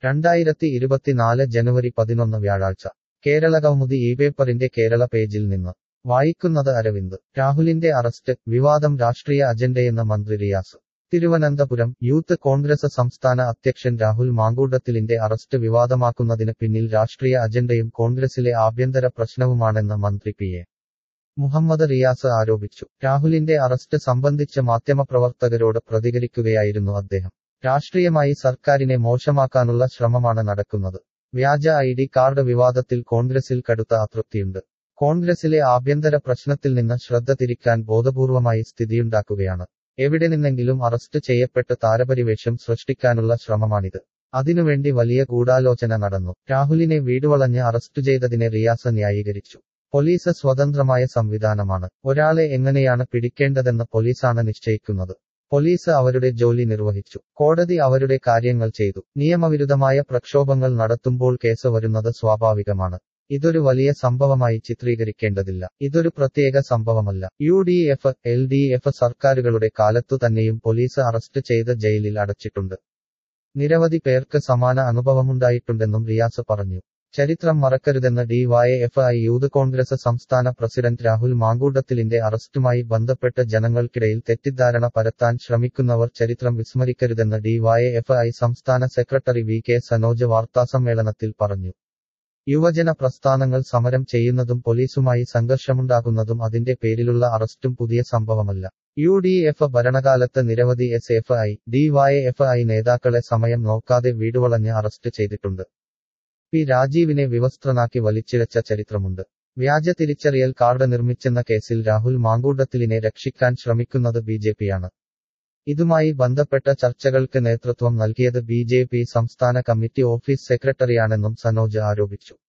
രണ്ടായിരത്തി ഇരുപത്തിനാല് ജനുവരി പതിനൊന്ന് വ്യാഴാഴ്ച കേരള കൗമുദി ഈ പേപ്പറിന്റെ കേരള പേജിൽ നിന്ന് വായിക്കുന്നത് അരവിന്ദ് രാഹുലിന്റെ അറസ്റ്റ് വിവാദം രാഷ്ട്രീയ അജണ്ടയെന്ന് മന്ത്രി റിയാസ് തിരുവനന്തപുരം യൂത്ത് കോൺഗ്രസ് സംസ്ഥാന അധ്യക്ഷൻ രാഹുൽ മാങ്കൂട്ടത്തിലിന്റെ അറസ്റ്റ് വിവാദമാക്കുന്നതിന് പിന്നിൽ രാഷ്ട്രീയ അജണ്ടയും കോൺഗ്രസിലെ ആഭ്യന്തര പ്രശ്നവുമാണെന്ന് മന്ത്രി പി എ മുഹമ്മദ് റിയാസ് ആരോപിച്ചു രാഹുലിന്റെ അറസ്റ്റ് സംബന്ധിച്ച് മാധ്യമപ്രവർത്തകരോട് പ്രതികരിക്കുകയായിരുന്നു അദ്ദേഹം രാഷ്ട്രീയമായി സർക്കാരിനെ മോശമാക്കാനുള്ള ശ്രമമാണ് നടക്കുന്നത് വ്യാജ ഐ ഡി കാർഡ് വിവാദത്തിൽ കോൺഗ്രസിൽ കടുത്ത അതൃപ്തിയുണ്ട് കോൺഗ്രസിലെ ആഭ്യന്തര പ്രശ്നത്തിൽ നിന്ന് ശ്രദ്ധ തിരിക്കാൻ ബോധപൂർവമായി സ്ഥിതിയുണ്ടാക്കുകയാണ് എവിടെ നിന്നെങ്കിലും അറസ്റ്റ് ചെയ്യപ്പെട്ട് താരപരിവേഷം സൃഷ്ടിക്കാനുള്ള ശ്രമമാണിത് അതിനുവേണ്ടി വലിയ ഗൂഢാലോചന നടന്നു രാഹുലിനെ വീടുവളഞ്ഞ് അറസ്റ്റ് ചെയ്തതിനെ റിയാസ് ന്യായീകരിച്ചു പോലീസ് സ്വതന്ത്രമായ സംവിധാനമാണ് ഒരാളെ എങ്ങനെയാണ് പിടിക്കേണ്ടതെന്ന് പോലീസാണ് നിശ്ചയിക്കുന്നത് പോലീസ് അവരുടെ ജോലി നിർവഹിച്ചു കോടതി അവരുടെ കാര്യങ്ങൾ ചെയ്തു നിയമവിരുദ്ധമായ പ്രക്ഷോഭങ്ങൾ നടത്തുമ്പോൾ കേസ് വരുന്നത് സ്വാഭാവികമാണ് ഇതൊരു വലിയ സംഭവമായി ചിത്രീകരിക്കേണ്ടതില്ല ഇതൊരു പ്രത്യേക സംഭവമല്ല U D F L D F സർക്കാരുകളുടെ കാലത്തു തന്നെയും പോലീസ് അറസ്റ്റ് ചെയ്ത് ജയിലിൽ അടച്ചിട്ടുണ്ട് നിരവധി പേർക്ക് സമാന അനുഭവമുണ്ടായിട്ടുണ്ടെന്നും റിയാസ് പറഞ്ഞു ചരിത്രം മറക്കരുതെന്ന് D Y F I youth congress സംസ്ഥാന പ്രസിഡന്റ് രാഹുൽ മാങ്കൂട്ടത്തിലിന്റെ അറസ്റ്റുമായി ബന്ധപ്പെട്ട് ജനങ്ങൾക്കിടയിൽ തെറ്റിദ്ധാരണ പരത്താൻ ശ്രമിക്കുന്നവർ ചരിത്രം വിസ്മരിക്കരുതെന്ന് ഡി വൈ എഫ് ഐ സംസ്ഥാന സെക്രട്ടറി വി കെ സനോജ് വാർത്താസമ്മേളനത്തിൽ പറഞ്ഞു യുവജന പ്രസ്ഥാനങ്ങൾ സമരം ചെയ്യുന്നതും പോലീസുമായി സംഘർഷമുണ്ടാകുന്നതും അതിന്റെ പേരിലുള്ള അറസ്റ്റും പുതിയ സംഭവമല്ല യു ഡി എഫ് ഭരണകാലത്ത് നിരവധി S F I D Y F I നേതാക്കളെ സമയം നോക്കാതെ വീടുവളഞ്ഞ് അറസ്റ്റ് ചെയ്തിട്ടുണ്ട് പി രാജീവിനെ വിവസ്ത്രനാക്കി വലിച്ചിഴച്ച ചരിത്രമുണ്ട് വ്യാജ തിരിച്ചറിയൽ കാർഡ് നിർമ്മിച്ചെന്ന കേസിൽ രാഹുൽ മാങ്കൂട്ടത്തിലിനെ രക്ഷിക്കാൻ ശ്രമിക്കുന്നത് ബി ജെ പിയാണ് ഇതുമായി ബന്ധപ്പെട്ട ചർച്ചകൾക്ക് നേതൃത്വം നൽകിയത് ബി ജെ പി സംസ്ഥാന കമ്മിറ്റി ഓഫീസ് സെക്രട്ടറിയാണെന്നും സനോജ് ആരോപിച്ചു